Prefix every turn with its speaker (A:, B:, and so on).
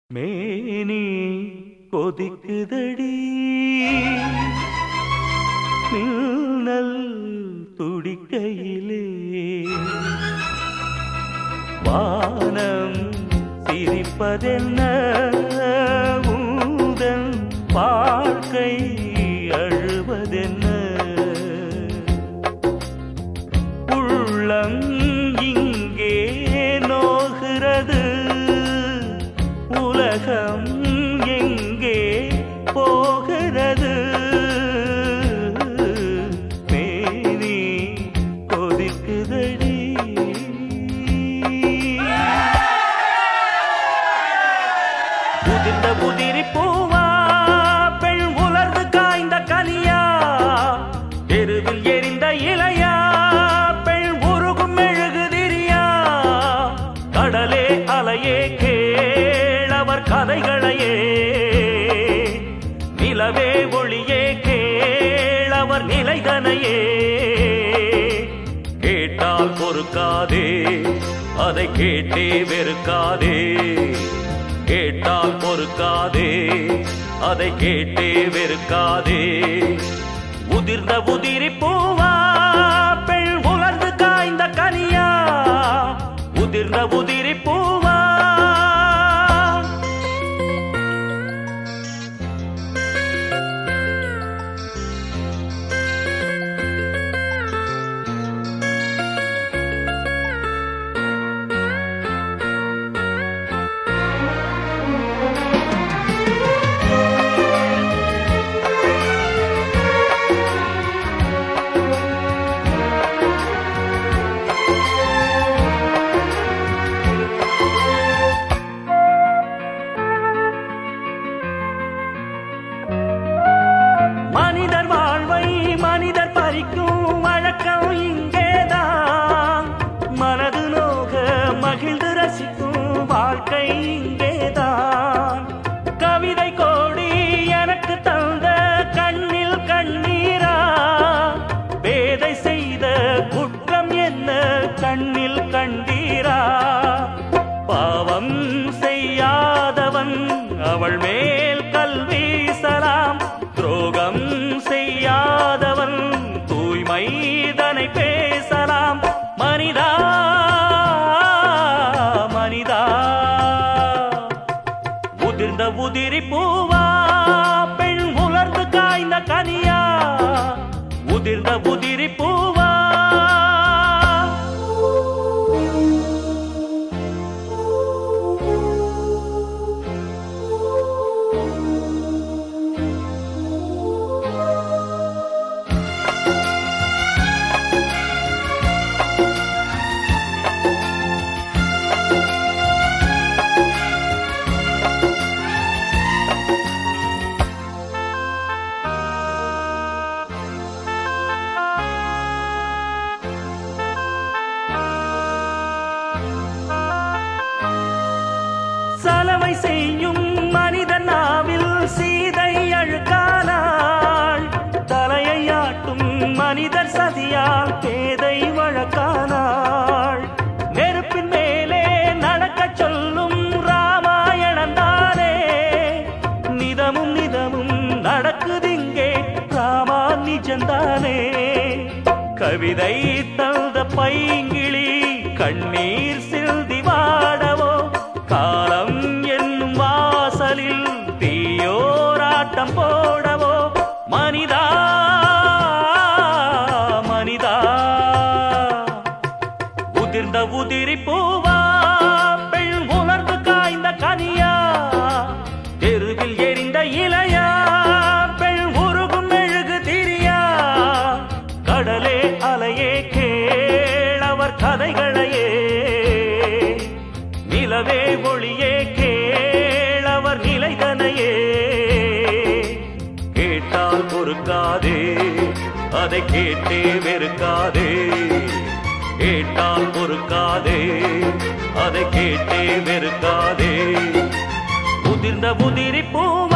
A: மேனி கொதிக்குதடி மின்னல் துடிக்கையிலே வானம் சிரிப்பதென்ன உந்தன் வாழ்க்கை அழுவதென்ன உள்ளம் இங்கே நோகிறது உலகம் எங்கே போகிறது மேனி கொதிக்குதடி உதிர்ந்த உதிரி பூவா பெண் உலர்ந்து காய்ந்த கனியா தெருவில் எரிந்த இலையா பெண் உருகும் மெழுகுதிரியா கடலே அலையே கேளவர் கதைகளையே நிலவே ஒளியே கேளவர் நிலைதனையே கேட்டால் பொறுக்காதே அதை கேட்டே வெறுக்காதே கேட்டால் பொறுக்காதே அதை கேட்டே வெறுக்காதே உதிர்ந்த உதிரி பூவா பெண் உலர்ந்து காய்ந்த கனியா உதிர்ந்த உதிரி பூவா மனிதர் வாழ்வை மனிதர் பறிக்கும் வழக்கம் இங்கேதான் மனது நோக மகிழ்ந்து ரசிக்கும் வாழ்க்கை இங்கேதான் கவிதை கோடி எனக்கு தந்த கண்ணில் கண்ணீரா வேதை செய்த குற்றம் என்ன கண்ணில் கண்டீரா பாவம் செய்யாதவன் அவள் மேல் கல் வீசலாம் துரோகம் செய்யாதவன் தூய்மைதனை பேசலாம் மனிதா மனிதா உதிர்ந்த உதிரி பூவா பெண் உலர்ந்து காய்ந்த கனியா உதிர்ந்த உதிரி பூவா சலவை செய்யும் மனிதன் நாவில் சீதை அழுக்கானாள் தலையை ஆட்டும் மனிதர் சதியால் பேதை வழக்கானாள் நெருப்பின் மேலே நடக்கச் சொல்லும் ராமாயணம் தானே நிதமும் நிதமும் நடக்குதிங்கே ராமா நிஜந்தானே கவிதை தந்த பைங்கிளி கண்ணீர் சில்தி வாடவோ காலம் என்னும் வாசலில் தீயோராட்டம் போடவோ மனிதா மனிதா உதிர்ந்த உதிரி பூவா பெண் உலர்ந்து காய்ந்த கனியா தெருவில் எரிந்த இலையா பெண் உருகும் மெழுகு திரியா கடலே அலையே கேளவர் கதைகளையே நிலவே ஒளியே கேளவர் நிலைதனையே கேட்டால் பொறுக்காதே அதை கேட்டே வெறுக்காதே கேட்டால் பொறுக்காதே அதை கேட்டே வெறுக்காதே உதிர்ந்த உதிரி பூ